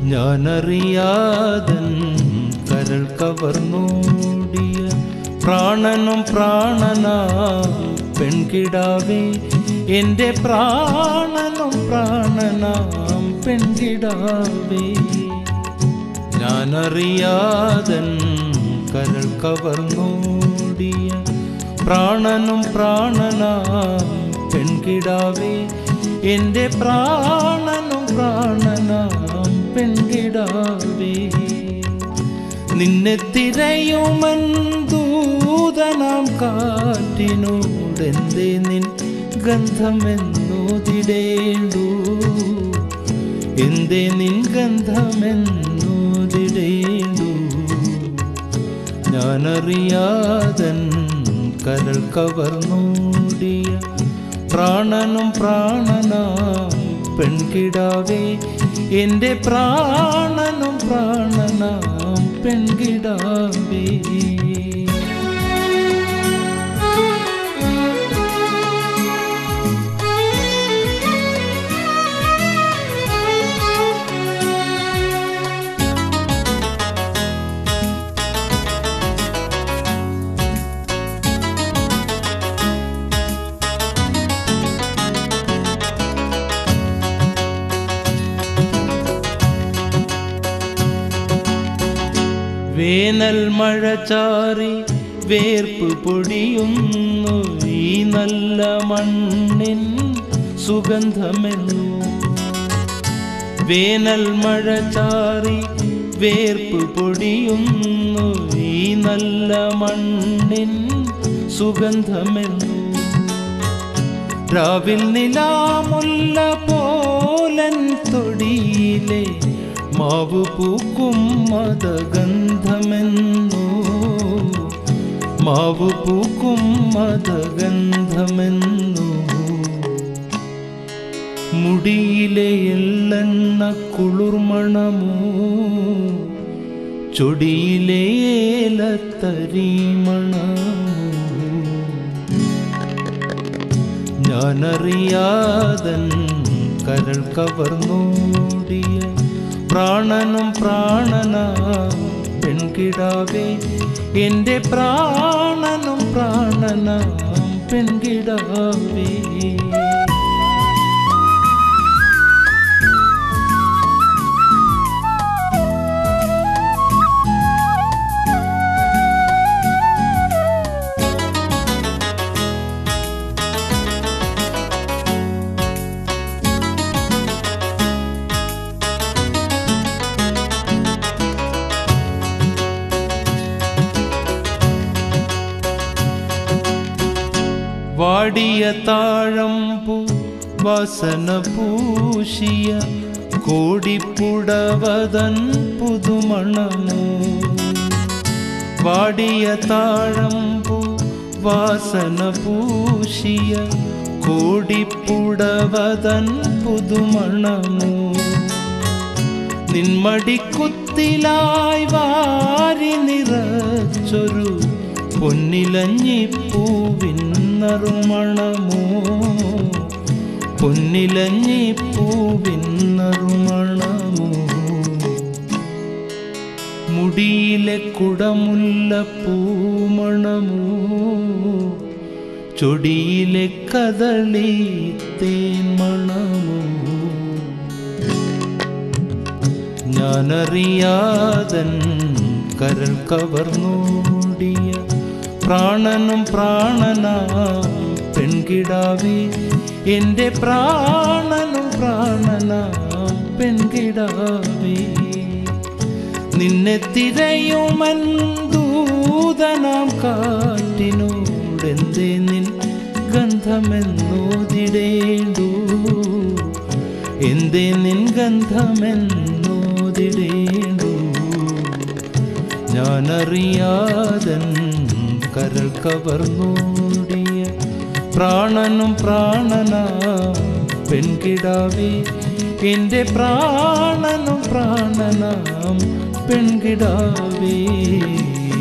ഞാനറിയാതൻ കരൾ കവർന്നോടിയ പ്രാണനും പ്രാണനാ പെൺകിടാവേ എൻ്റെ പ്രാണനും പ്രാണനാം പെൺകിടാവേ ഞാനറിയാതൻ കരൾ കവർന്നോടിയ പ്രാണനും പ്രാണനാം പെൺകിടാവേ എൻ്റെ പ്രാണനും പ്രാണനാം പെൺകിടാവേ നിന്നെ തിരയുമൻ ദൂതനാം കാറ്റിനോടെന്തേ നിൻ ഗന്ധമെന്നോതിടേണ്ടു എന്തേ നിൻ ഗന്ധമെന്നോതിടേണ്ടു ഞാനറിയാതൻ കരൾ കവർന്നോടിയ പ്രാണനും പ്രാണനാം പെൺകിടാവേ എൻ്റെ പ്രാണനും പ്രാണനാം പെൺകിടാവേ വേനൽ മഴ ചാറി വേർപ്പ് പൊടിയുന്നു ഈ നല്ല മണ്ണിൻ സുഗന്ധമെന്നു വേനൽ മഴ ചാറി വേർപ്പ് പൊടിയുന്നു ഈ നല്ല മണ്ണിൻ സുഗന്ധമെന്നു രാവിൽ നിലാമുല്ല പോലൻ തൊടിയിലെ മാവ് പൂക്കും മതഗന്ധമെന്നു മാവ് പൂക്കും മതഗന്ധമെന്നു മുടിയിലെ എള്ളെണ്ണ കുളിർമണമോ ചൊടിയിലെ ഏലത്തരി മണമോ ഞാനറിയാതൻ കരൾ കവർന്നോടിയ പ്രാണനും പ്രാണനാ പെൺകിടാവേ എൻ്റെ പ്രാണനും പ്രാണനാം പെൺകിടാവേ വാടിയ താഴമ്പു വസന പൂശിയ കോടിപ്പുടവതൻ പുതുമണമോ വാടിയ താഴമ്പു വാസന പൂശിയ കോടിപ്പുടവതൻ പുതുമണമോ നിന്മടിക്കുത്തിലായി വാരി നിറച്ചൊരു പൊന്നിലഞ്ഞിപ്പൂവിൻ നറുമണമോ പൊന്നിലഞ്ഞിപ്പൂവിൻ നറുമണമോ മുടിയിലെ കുടമുല്ല പൂമണമോ ചൊടിയിലെ കദളി തേന്മണമോ ഞാനറിയാതൻ കരൾ കവർന്നോടിയ പ്രാണനും പ്രാണനാ പെൺകിടാവേ എൻ്റെ പ്രാണനും പ്രാണനാ പെൺകിടാവേ നിന്നെ തിരയുമൻ ദൂതനാം കാറ്റിനോടെന്തേ നിൻ ഗന്ധമെന്നോതിടേണ്ടു എന്തേ നിൻ ഗന്ധമെന്നോതിടേണ്ടു ഞാനറിയാതൻ കരൾ കവർന്നോടിയ പ്രാണനും പ്രാണനാ പെൺകിടാവേ എൻ്റെ പ്രാണനും പ്രാണനാം പെൺകിടാവേ